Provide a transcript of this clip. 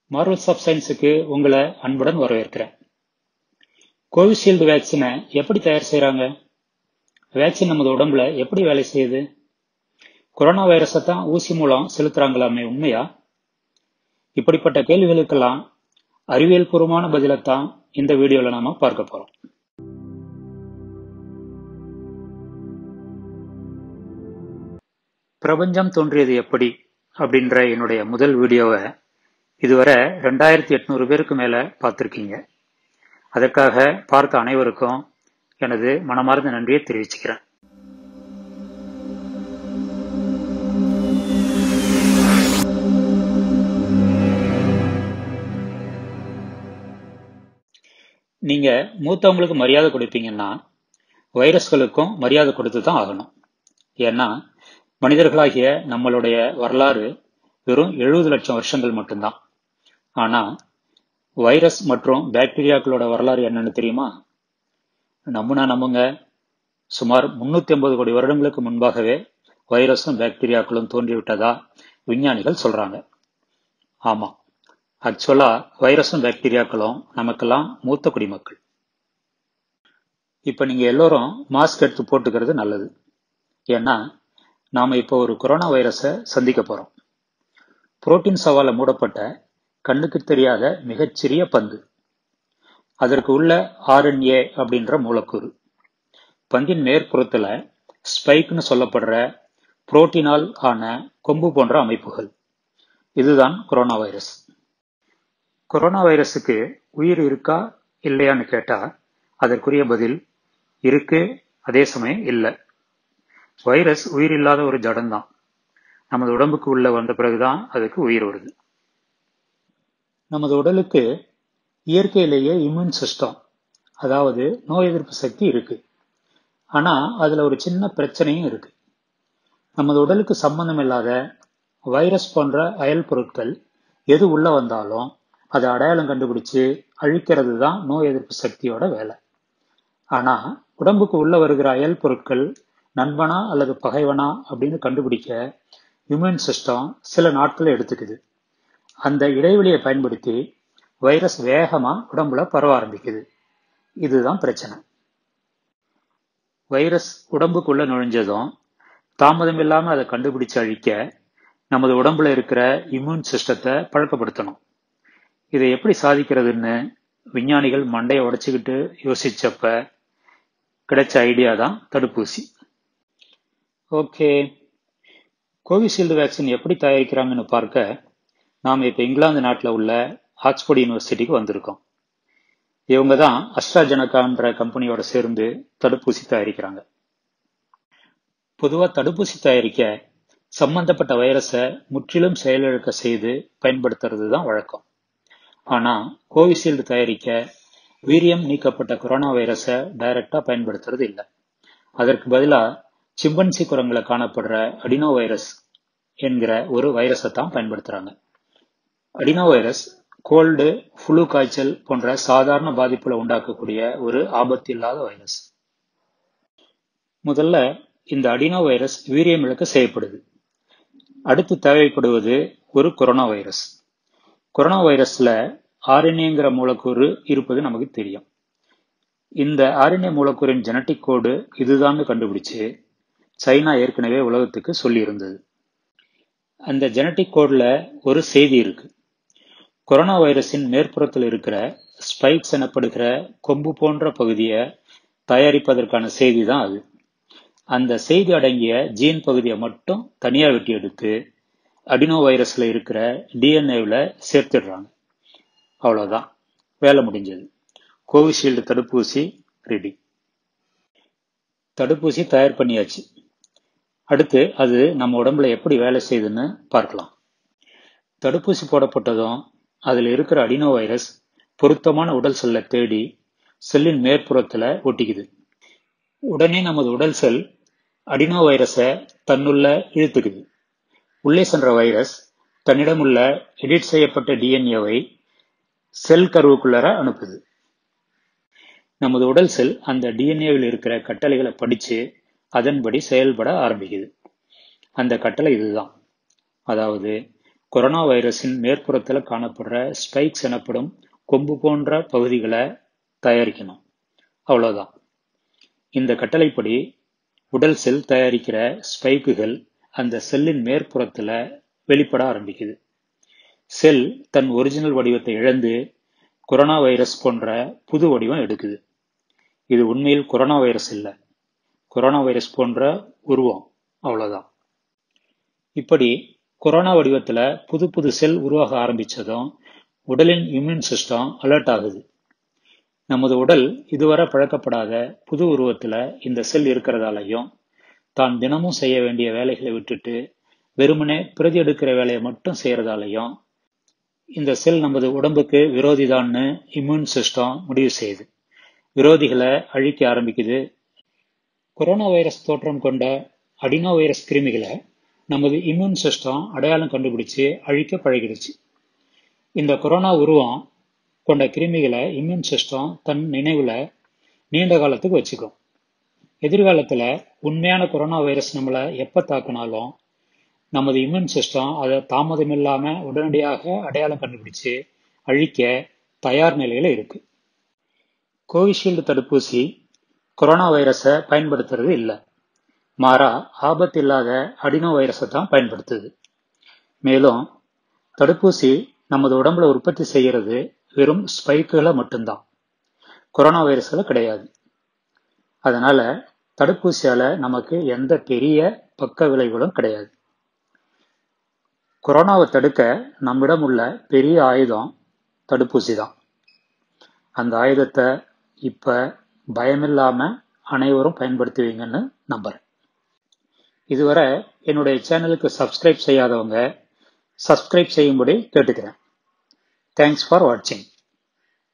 Marvel's of சயின்ஸுக்கு உங்களை அன்புடன் வரவேற்கிறேன் கோவிஷீல்டு வேக்சினை எப்படி தயார் செய்கிறாங்க வேக்சின் நமது உடம்புல எப்படி வேலை செய்யுது கொரோனா வைரஸை தான் ஊசி மூலம் செலுத்துறாங்களாமே உண்மையா இப்படிப்பட்ட கேள்விகளுக்கெல்லாம் அறிவியல் பூர்வமான பதிலைத்தான் இந்த வீடியோவில் நாம பார்க்க போறோம் பிரபஞ்சம் தோன்றியது எப்படி அப்படின்ற என்னுடைய முதல் வீடியோவை இதுவரை ரெண்டாயிரத்தி எட்நூறு பேருக்கு மேல பார்த்துருக்கீங்க அதற்காக பார்த்த அனைவருக்கும் எனது மனமார்ந்த நன்றியை தெரிவிச்சுக்கிறேன் நீங்க மூத்தவங்களுக்கு மரியாதை கொடுப்பீங்கன்னா வைரஸ்களுக்கும் மரியாதை கொடுத்து தான் ஆகணும் ஏன்னா மனிதர்களாகிய நம்மளுடைய வரலாறு வெறும் எழுபது லட்சம் வருஷங்கள் மட்டும்தான் ஆனா வைரஸ் மற்றும் பாக்டீரியாக்களோட வரலாறு என்னன்னு தெரியுமா நம்புனா நம்புங்க சுமார் முன்னூத்தி ஐம்பது கோடி வருடங்களுக்கு முன்பாகவே வைரஸும் பாக்டீரியாக்களும் தோன்றிவிட்டதா விஞ்ஞானிகள் சொல்றாங்க ஆமா ஆக்சுவலா வைரஸும் பாக்டீரியாக்களும் நமக்கெல்லாம் மூத்த குடிமக்கள் இப்ப நீங்க எல்லோரும் மாஸ்க் எடுத்து போட்டுக்கிறது நல்லது ஏன்னா நாம இப்போ ஒரு கொரோனா வைரஸை சந்திக்க போறோம் புரோட்டீன் சவால மூடப்பட்ட கண்ணுக்கு தெரியாத மிகச்சிறிய பந்து அதற்கு உள்ள ஆர்என்ஏ அப்படின்ற மூலக்கூறு பந்தின் மேற்புறத்துல ஸ்பைக்னு சொல்லப்படுற புரோட்டீனால் ஆன கொம்பு போன்ற அமைப்புகள் இதுதான் கொரோனா வைரஸ் கொரோனா வைரஸுக்கு உயிர் இருக்கா இல்லையான்னு கேட்டா அதற்குரிய பதில் இருக்கு அதே சமயம் இல்லை வைரஸ் உயிர் இல்லாத ஒரு ஜடம்தான் நமது உடம்புக்கு உள்ள வந்த பிறகுதான் அதுக்கு உயிர் வருது நமது உடலுக்கு இயற்கையிலேயே இம்யூன் சிஸ்டம் அதாவது நோய் எதிர்ப்பு சக்தி இருக்கு ஆனா அதுல ஒரு சின்ன பிரச்சனையும் இருக்கு நமது உடலுக்கு சம்பந்தம் இல்லாத வைரஸ் போன்ற அயல் பொருட்கள் எது உள்ள வந்தாலும் அதை அடையாளம் கண்டுபிடிச்சு அழிக்கிறது தான் நோய் எதிர்ப்பு சக்தியோட வேலை ஆனா உடம்புக்கு உள்ள வருகிற அயல் பொருட்கள் நண்பனா அல்லது பகைவனா அப்படின்னு கண்டுபிடிக்க இம்யூன் சிஸ்டம் சில நாட்கள் எடுத்துக்குது அந்த இடைவெளியை பயன்படுத்தி வைரஸ் வேகமா உடம்புல பரவ ஆரம்பிக்குது இதுதான் பிரச்சனை வைரஸ் உடம்புக்குள்ள நுழைஞ்சதும் தாமதம் இல்லாம அதை கண்டுபிடிச்சு அழிக்க நமது உடம்புல இருக்கிற இம்யூன் சிஸ்டத்தை பழக்கப்படுத்தணும் இதை எப்படி சாதிக்கிறதுன்னு விஞ்ஞானிகள் மண்டையை உடைச்சுக்கிட்டு யோசிச்சப்ப கிடைச்ச ஐடியா தான் தடுப்பூசி ஓகே கோவிஷீல்டு வேக்சின் எப்படி தயாரிக்கிறாங்கன்னு பார்க்க நாம் இப்போ இங்கிலாந்து நாட்டில் உள்ள ஆக்ஸ்போர்ட் யூனிவர்சிட்டிக்கு வந்திருக்கோம் இவங்க தான் அஸ்ட்ராஜெனகான்ற கம்பெனியோட சேர்ந்து தடுப்பூசி தயாரிக்கிறாங்க பொதுவாக தடுப்பூசி தயாரிக்க சம்பந்தப்பட்ட வைரஸை முற்றிலும் செயலிழக்க செய்து பயன்படுத்துறது தான் வழக்கம் ஆனா கோவிஷீல்டு தயாரிக்க வீரியம் நீக்கப்பட்ட கொரோனா வைரஸை டைரக்டா பயன்படுத்துறது இல்லை அதற்கு பதிலாக சிம்பன்சி குரங்களை காணப்படுற அடினோ வைரஸ் என்கிற ஒரு வைரஸை தான் பயன்படுத்துறாங்க அடினோ வைரஸ் கோல்டு புழு காய்ச்சல் போன்ற சாதாரண பாதிப்புல உண்டாக்கக்கூடிய ஒரு ஆபத்து இல்லாத வைரஸ் முதல்ல இந்த அடினோ வைரஸ் வீரியம் இழக்க செய்யப்படுது அடுத்து தேவைப்படுவது ஒரு கொரோனா வைரஸ் கொரோனா வைரஸ்ல ஆர்என்ஏங்கிற மூலக்கூறு இருப்பது நமக்கு தெரியும் இந்த ஆர்என்ஏ மூலக்கூறின் ஜெனட்டிக் கோடு இதுதான் கண்டுபிடிச்சு சைனா ஏற்கனவே உலகத்துக்கு சொல்லி இருந்தது அந்த ஜெனட்டிக் கோட்ல ஒரு செய்தி இருக்கு கொரோனா வைரஸின் மேற்புறத்தில் இருக்கிற ஸ்பைக்ஸ் எனப்படுகிற கொம்பு போன்ற பகுதியை தயாரிப்பதற்கான செய்தி தான் அது அந்த செய்தி அடங்கிய ஜீன் பகுதியை மட்டும் தனியா வெட்டி எடுத்து அடினோ வைரஸ்ல இருக்கிற டிஎன்ஏவில் சேர்த்துடுறாங்க அவ்வளோதான் வேலை முடிஞ்சது கோவிஷீல்டு தடுப்பூசி ரெடி தடுப்பூசி தயார் பண்ணியாச்சு அடுத்து அது நம்ம உடம்புல எப்படி வேலை செய்யுதுன்னு பார்க்கலாம் தடுப்பூசி போடப்பட்டதும் அதில் இருக்கிற அடினோ வைரஸ் பொருத்தமான உடல் செல்லை தேடி செல்லின் மேற்புறத்தில் ஒட்டிக்குது உடனே நமது உடல் செல் அடினோ வைரஸை தன்னுள்ள இழுத்துக்குது உள்ளே சென்ற வைரஸ் தன்னிடமுள்ள எடிட் செய்யப்பட்ட டிஎன்ஏவை செல் கருவுக்குள்ளார அனுப்புது நமது உடல் செல் அந்த டிஎன்ஏவில் இருக்கிற கட்டளைகளை படிச்சு அதன்படி செயல்பட ஆரம்பிக்குது அந்த கட்டளை இதுதான் அதாவது கொரோனா வைரஸின் மேற்புறத்தில் காணப்படுற ஸ்பைக்ஸ் எனப்படும் கொம்பு போன்ற பகுதிகளை தயாரிக்கணும் அவ்வளவுதான் இந்த கட்டளைப்படி உடல் செல் தயாரிக்கிற ஸ்பைக்குகள் அந்த செல்லின் மேற்புறத்துல வெளிப்பட ஆரம்பிக்குது செல் தன் ஒரிஜினல் வடிவத்தை இழந்து கொரோனா வைரஸ் போன்ற புது வடிவம் எடுக்குது இது உண்மையில் கொரோனா வைரஸ் இல்லை கொரோனா வைரஸ் போன்ற உருவம் அவ்வளவுதான் இப்படி கொரோனா வடிவத்துல புது புது செல் உருவாக ஆரம்பிச்சதும் உடலின் இம்யூன் சிஸ்டம் அலர்ட் ஆகுது நமது உடல் இதுவரை பழக்கப்படாத புது உருவத்துல இந்த செல் இருக்கிறதாலையும் தான் தினமும் செய்ய வேண்டிய வேலைகளை விட்டுட்டு வெறுமனே பிரதி எடுக்கிற வேலையை மட்டும் செய்யறதாலையும் இந்த செல் நமது உடம்புக்கு விரோதிதான்னு இம்யூன் சிஸ்டம் முடிவு செய்யுது விரோதிகளை அழிக்க ஆரம்பிக்குது கொரோனா வைரஸ் தோற்றம் கொண்ட அடினோ வைரஸ் கிருமிகளை நமது இம்யூன் சிஸ்டம் அடையாளம் கண்டுபிடிச்சு அழிக்க பழகிடுச்சு இந்த கொரோனா உருவம் கொண்ட கிருமிகளை இம்யூன் சிஸ்டம் தன் நினைவுல நீண்ட காலத்துக்கு வச்சுக்கும் எதிர்காலத்துல உண்மையான கொரோனா வைரஸ் நம்மளை எப்ப தாக்குனாலும் நமது இம்யூன் சிஸ்டம் அதை தாமதம் இல்லாம உடனடியாக அடையாளம் கண்டுபிடிச்சு அழிக்க தயார் நிலையில இருக்கு கோவிஷீல்டு தடுப்பூசி கொரோனா வைரஸை பயன்படுத்துறது இல்லை மாறா ஆபத்து இல்லாத அடினோ வைரஸை தான் பயன்படுத்துது மேலும் தடுப்பூசி நமது உடம்புல உற்பத்தி செய்கிறது வெறும் ஸ்பைக்குகளை மட்டும்தான் கொரோனா வைரஸ்களை கிடையாது அதனால தடுப்பூசியால நமக்கு எந்த பெரிய பக்க விளைவுகளும் கிடையாது கொரோனாவை தடுக்க நம்மிடம் உள்ள பெரிய ஆயுதம் தடுப்பூசி தான் அந்த ஆயுதத்தை இப்ப பயமில்லாம அனைவரும் பயன்படுத்துவீங்கன்னு நம்புறேன் இதுவரை என்னுடைய சேனலுக்கு சப்ஸ்கிரைப் செய்யாதவங்க சப்ஸ்கிரைப் செய்யும்படி கேட்டுக்கிறேன் தேங்க்ஸ் ஃபார் வாட்சிங்